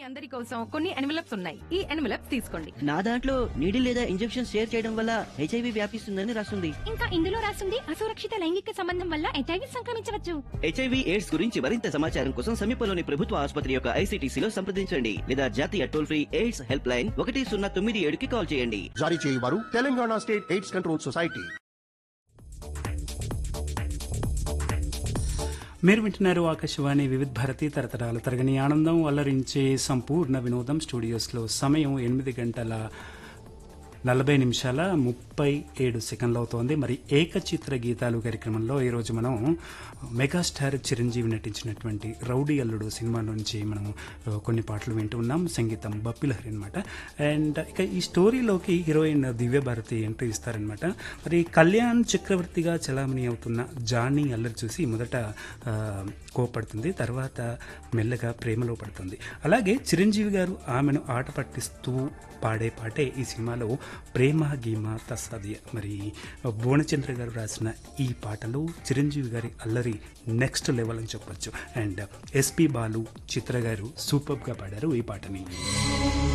అందరి కోసం కొన్ని ఎన్వలప్స్ ఉన్నాయి ఈ ఎన్వలప్స్ తీసుకోండి నా దాంట్లో నీడిల్ లేదా ఇంజెక్షన్ షేర్ చేయడం వల్ల హెచ్ఐవి వ్యాపిస్తుందని రాస్తుంది ఇంకా ఇందులో రాసింది అసురక్షిత లైంగిక సంబంధం వల్ల హెచ్ఐవి సంక్రమించవచ్చు హెచ్ఐవి ఎయిడ్స్ గురించి మరింత సమాచారం కోసం సమీపంలోని ప్రభుత్వ ఆసుపత్రి యొక్క ఐసీటీసీలో సంప్రదించండి లేదా జాతీయ toll free AIDS help line ఒకటి సున్నా తొమ్మిది ఏడుకి కాల్ చేయండి జారీ చేయవారు Telangana state AIDS control society మీరు వింటున్నారు ఆకాశవాణి వివిధ భారతి తరతరాల తరగని ఆనందం అల్లరించే సంపూర్ణ వినోదం స్టూడియోస్లో సమయం ఎనిమిది గంటల నలభై నిమిషాల ముప్పై ఏడు సెకండ్లు అవుతోంది మరి ఏకచిత్ర గీతాలు కార్యక్రమంలో ఈరోజు మనం మెగాస్టార్ చిరంజీవి నటించినటువంటి రౌడీ అల్లుడు సినిమా నుంచి మనం ఆ, కొన్ని పాటలు వింటూ ఉన్నాం సంగీతం బప్పిలహరి అనమాట అండ్ ఇక ఈ స్టోరీలోకి హీరోయిన్ దివ్య భారతి ఎంట్రీ ఇస్తారనమాట మరి కళ్యాణ్ చక్రవర్తిగా చలామణి అవుతున్న జానీ అల్లరి చూసి మొదట ఆ, కోపడుతుంది తర్వాత మెల్లగా ప్రేమలో పడుతుంది అలాగే చిరంజీవి గారు ఆమెను ఆట పట్టిస్తూ పాడే పాటే ఈ సినిమాలో ప్రేమ గీమ తస్సాదియ మరి భువనచంద్ర గారు రాసిన ఈ పాటలు చిరంజీవి గారి అల్లరి నెక్స్ట్ లెవెల్ అని చెప్పొచ్చు అండ్ ఎస్పి బాలు చిత్ర గారు సూపర్గా పాడారు ఈ పాటని